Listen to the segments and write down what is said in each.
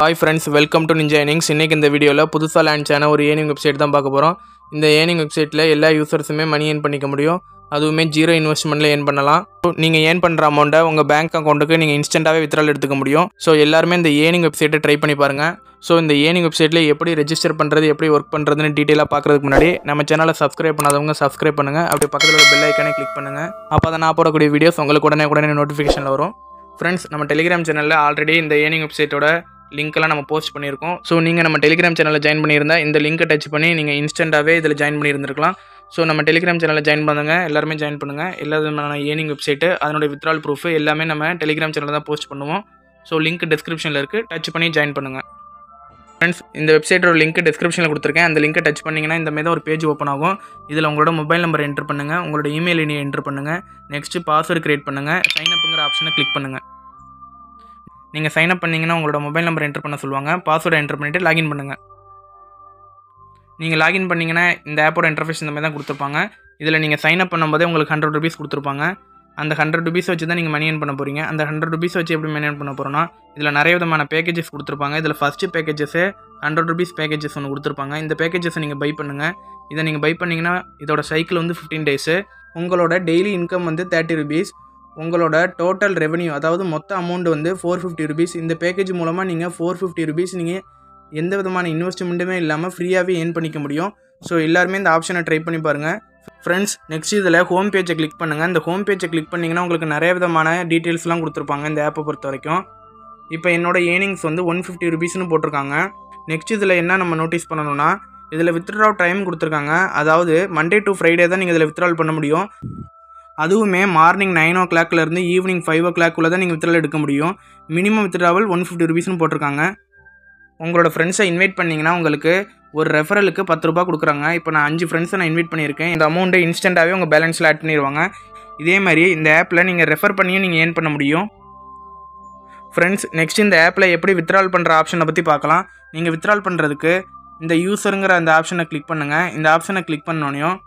hi friends welcome to ninja earnings இன்றைக்கி இந்த வீடியோவில் புதுசாக லான்ச் ஆன ஒரு ஏர்னிங் வெப்சைட் தான் பார்க்க போகிறோம் இந்த ஏர்னிங் வெப்சைட்டில் எல்லா யூசர்ஸுமே மணி ஏர்ன் பண்ணிக்க முடியும் அதுவுமே ஜீரோ இன்வெஸ்ட்மெண்ட்டில் ஏர்ன் பண்ணலாம் நீங்கள் ஏர்ன் பண்ணுற அமௌண்ட்டை உங்கள் பேங்க் அக்கௌண்ட்டுக்கு நீங்கள் இன்ஸ்டண்ட்டாகவே வித்ரால் எடுத்துக்க முடியும் ஸோ எல்லாருமே இந்த ஏர்னிங் வெப்சைட்டை ட்ரை பண்ணி பாருங்கள் ஸோ இந்த ஏர்னிங் வெப்சைட்டில் எப்படி ரெஜிஸ்டர் பண்ணுறது எப்படி ஒர்க் பண்ணுறதுன்னு டீட்டெயிலாக பார்க்குறதுக்கு முன்னாடி நம்ம சேனலை சப்ஸ்கிரைப் பண்ணாதவங்க சப்ஸ்கிரைப் பண்ணுங்கள் அப்படி பக்கத்தில் ஒரு பெல் ஐக்கானே கிளிக் பண்ணுங்கள் அப்போ தான் நான் போடக்கூடிய வீடியோஸ் உங்களுக்கு உடனே உடனே நோட்டிஃபிகேஷனில் வரும் ஃப்ரெண்ட்ஸ் நம்ம டெலிகிராம் சேனலில் ஆல்ரெடி இந்த ஏர்னிங் வெப்சைட்டோட லிங்க்கெல்லாம் நம்ம போஸ்ட் பண்ணியிருக்கோம் ஸோ நீங்கள் நம்ம டெலிகிராம் சேனலில் ஜாயின் பண்ணியிருந்தா இந்த லிங்க்கை டச் பண்ணி நீங்கள் இன்ஸ்டண்ட்டாகவே இதில் ஜாயின் பண்ணியிருந்திருக்கலாம் ஸோ நம்ம டெலிகிராம் சேனலில் ஜாயின் பண்ணுங்க எல்லாருமே ஜாயின் பண்ணுங்கள் எல்லா விதமான ஏர்னிங் வெப்சைட்டு அதனுடைய வித்ரால் ப்ரூஃப் எல்லாமே நம்ம டெலிகிராம் சேனலில் தான் போஸ்ட் பண்ணுவோம் ஸோ லிங்க் டிஸ்கிரிப்ஷனில் இருக்குது டச் பண்ணி ஜாயின் பண்ணுங்கள் ஃப்ரெண்ட்ஸ் இந்த வெப்சைட்டோட லிங்க் டிஸ்கிரிப்ஷனில் கொடுத்துருக்கேன் அந்த லிங்கை டச் பண்ணிங்கன்னா இந்த மாதிரி தான் ஒரு பேஜ் ஓப்பன் ஆகும் இதில் உங்களோட மொபைல் நம்பர் என்ட்ரு பண்ணுங்கள் உங்களோட இமெயில் ஐடி என்ட்ரு பண்ணுங்கள் நெக்ஸ்ட்டு பாஸ்வேர்டு கிரியேட் பண்ணுங்கள் சைன் அப்புங்கிற ஆப்ஷனை கிளிக் பண்ணுங்கள் நீங்கள் சைன் அப் பண்ணிங்கன்னா உங்களோட மொபைல் நம்பர் என்ட்ரு பண்ண சொல்லுவாங்க பாஸ்வேர்டை என்ட்ரு பண்ணிவிட்டு லாகின் பண்ணுங்கள் நீங்கள் லாகின் பண்ணிங்கன்னா இந்த ஆப்போட இன்டர்ஃபேஸ் இந்த மாதிரி தான் கொடுத்துருப்பாங்க இதில் நீங்கள் சைன் அப் பண்ணும்போதே உங்களுக்கு ஹண்ட்ரட் ருபீஸ் கொடுத்துருப்பாங்க அந்த ஹண்ட்ரட் ருபீஸ் வச்சு தான் நீங்கள் மணி ஏர்ன் பண்ண போகிறீங்க அந்த ஹண்ட்ரட் ருபீஸ் வச்சு எப்படி மணி ஏர்ன் பண்ண போகிறோன்னா இதில் நிறைய விதமான பேக்கேஜஸ் கொடுத்துருப்பாங்க இதில் ஃபஸ்ட்டு பேக்கேஜஸே ஹண்ட்ரட் ருபீஸ் பேக்கேஜஸ் ஒன்று கொடுத்துருப்பாங்க இந்த பேக்கேஜஸை நீங்கள் பை பண்ணுங்கள் இதை நீங்கள் பை பண்ணிங்கன்னா இதோட சைக்கிள் வந்து ஃபிஃப்டீன் டேஸு உங்களோட டெய்லி இன்கம் வந்து தேர்ட்டி ருபீஸ் உங்களோட டோட்டல் ரெவன்யூ அதாவது மொத்த அமௌண்ட் வந்து ஃபோர் ஃபிஃப்டி ருபீஸ் இந்த பேக்கேஜ் மூலமாக நீங்கள் ஃபோர் ஃபிஃப்டி ருபீஸ் நீங்கள் எந்த விதமான இன்வெஸ்ட்மெண்ட்டுமே இல்லாமல் ஃப்ரீயாகவே ஏர்ன் பண்ணிக்க முடியும் ஸோ எல்லாருமே இந்த ஆப்ஷனை ட்ரை பண்ணி பாருங்கள் ஃப்ரெண்ட்ஸ் நெக்ஸ்ட் இதில் ஹோம் பேஜை கிளிக் பண்ணுங்கள் இந்த ஹோம் பேஜை கிளிக் பண்ணிங்கன்னா உங்களுக்கு நிறைய விதமான டீட்டெயில்ஸ்லாம் கொடுத்துருப்பாங்க இந்த ஆப்பை பொறுத்த வரைக்கும் இப்போ என்னோட ஏர்னிங்ஸ் வந்து ஒன் ஃபிஃப்டி ருபீஸ்னு போட்டிருக்காங்க நெக்ஸ்ட் இதில் என்ன நம்ம நோட்டீஸ் பண்ணணும்னா இதில் வித்ட்ரா டைம் கொடுத்துருக்காங்க அதாவது மண்டே டு ஃப்ரைடே தான் நீங்கள் இதில் வித்ட்ரால் பண்ண முடியும் அதுவுமே மார்னிங் நைன் ஓ கிளாக்லேருந்து ஈவினிங் ஃபைவ் ஓ கிளாக்குள்ளே தான் நீங்கள் வித்ட்ரால் எடுக்க முடியும் மினிமம் வித்ட்ராவல் ஒன் ஃபிஃப்டி ருபீஸ்னு போட்டிருக்காங்க உங்களோட ஃப்ரெண்ட்ஸை இன்வைட் பண்ணிங்கன்னா உங்களுக்கு ஒரு ரெஃபரலுக்கு பத்து ரூபா கொடுக்குறாங்க இப்போ நான் அஞ்சு ஃப்ரெண்ட்ஸை நான் இன்வைட் பண்ணியிருக்கேன் இந்த அமௌண்ட்டை இன்ஸ்டண்ட்டாகவே உங்கள் பேலன்ஸில் ஆட் பண்ணிடுவாங்க இதே மாதிரி இந்த ஆப்பில் நீங்கள் ரெஃபர் பண்ணியும் நீங்கள் ஏர்ன் பண்ண முடியும் ஃப்ரெண்ட்ஸ் நெக்ஸ்ட் இந்த ஆப்பில் எப்படி வித்ட்ரால் பண்ணுற ஆப்ஷனை பற்றி பார்க்கலாம் நீங்கள் வித்ட்ரால் பண்ணுறதுக்கு இந்த யூசருங்கிற அந்த ஆப்ஷனை கிளிக் பண்ணுங்கள் இந்த ஆப்ஷனை கிளிக் பண்ணோனையும்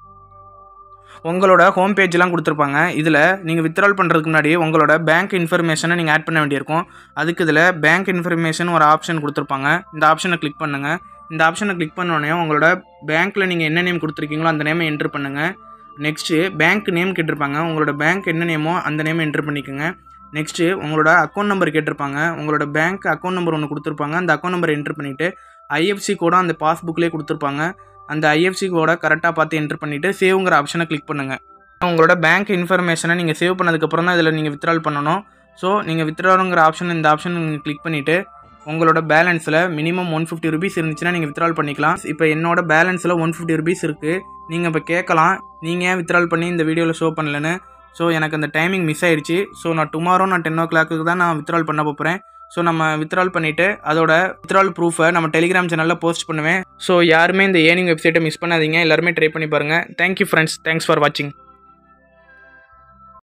உங்களோட ஹோம் பேஜ்லாம் கொடுத்துருப்பாங்க இதில் நீங்கள் வித்ட்ரால் பண்ணுறதுக்கு முன்னாடி உங்களோட பேங்க் இன்ஃபர்மேஷனை நீங்கள் ஆட் பண்ண வேண்டியிருக்கும் அதுக்கு இதில் பேங்க் இன்ஃபர்மேஷன் ஒரு ஆப்ஷன் கொடுத்துருப்பாங்க இந்த ஆப்ஷனை கிளிக் பண்ணுங்கள் இந்த ஆப்ஷனை கிளிக் பண்ணோடனே உங்களோட பேங்க்கில் நீங்கள் என்ன நேம் கொடுத்துருக்கீங்களோ அந்த நேமை என்ட்ரு பண்ணுங்கள் நெக்ஸ்ட்டு பேங்க் நேம் கேட்டிருப்பாங்க உங்களோட பேங்க் என்ன நேமோ அந்த நேமை என்ட்ரு பண்ணிக்கோங்க நெக்ஸ்ட்டு உங்களோட அக்கௌண்ட் நம்பர் கேட்டிருப்பாங்க உங்களோட பேங்க் அக்கௌண்ட் நம்பர் ஒன்று கொடுத்துருப்பாங்க அந்த அக்கௌண்ட் நம்பர் என்ட்ரு பண்ணிவிட்டு ஐஎஃப்சி கூட அந்த பாஸ்புக்லேயே கொடுத்துருப்பாங்க அந்த ஐஎஃப்சி கோடை கரெக்டாக பார்த்து என்ட்ரு பண்ணிவிட்டு சேவ்ங்கிற ஆப்ஷனை கிளிக் பண்ணுங்கள் உங்களோட பேங்க் இன்ஃபர்மேஷனை நீங்கள் சேவ் பண்ணதுக்கப்புறம் தான் இதில் நீங்கள் வித்ட்ரால் பண்ணணும் ஸோ நீங்கள் வித்ட்ராலுங்கிற ஆப்ஷன் இந்த ஆப்ஷன் நீங்கள் கிளிக் பண்ணிவிட்டு உங்களோட பேலன்ஸில் மினிமம் ஒன் ஃபிஃப்டி ருபீஸ் இருந்துச்சுன்னா நீங்கள் வித்ட்ரால் பண்ணிக்கலாம் இப்போ என்னோட பேலன்ஸில் ஒன் ஃபிஃப்டி ருபீஸ் இருக்குது நீங்கள் இப்போ கேட்கலாம் நீங்கள் ஏன் வித்ட்ரால் பண்ணி இந்த வீடியோவில் ஷோ பண்ணலன்னு ஸோ எனக்கு அந்த டைமிங் மிஸ் ஆயிடுச்சு ஸோ நான் டுமாரோ நான் டென் ஓ கிளாக்கு தான் நான் வித்ட்ரால் பண்ண போகிறேன் ஸோ நம்ம வித்ட்ரால் பண்ணிவிட்டு அதோட வித்ட்ரால் ப்ரூஃபை நம்ம டெலிகிராம் சேனலில் போஸ்ட் பண்ணுவேன் ஸோ யாருமே இந்த ஏர்னிங் வெப்சைட்டை மிஸ் பண்ணாதீங்க எல்லாருமே ட்ரை பண்ணி பாருங்கள் தேங்க்யூ ஃப்ரெண்ட்ஸ் தேங்க்ஸ் ஃபார் வாட்சிங்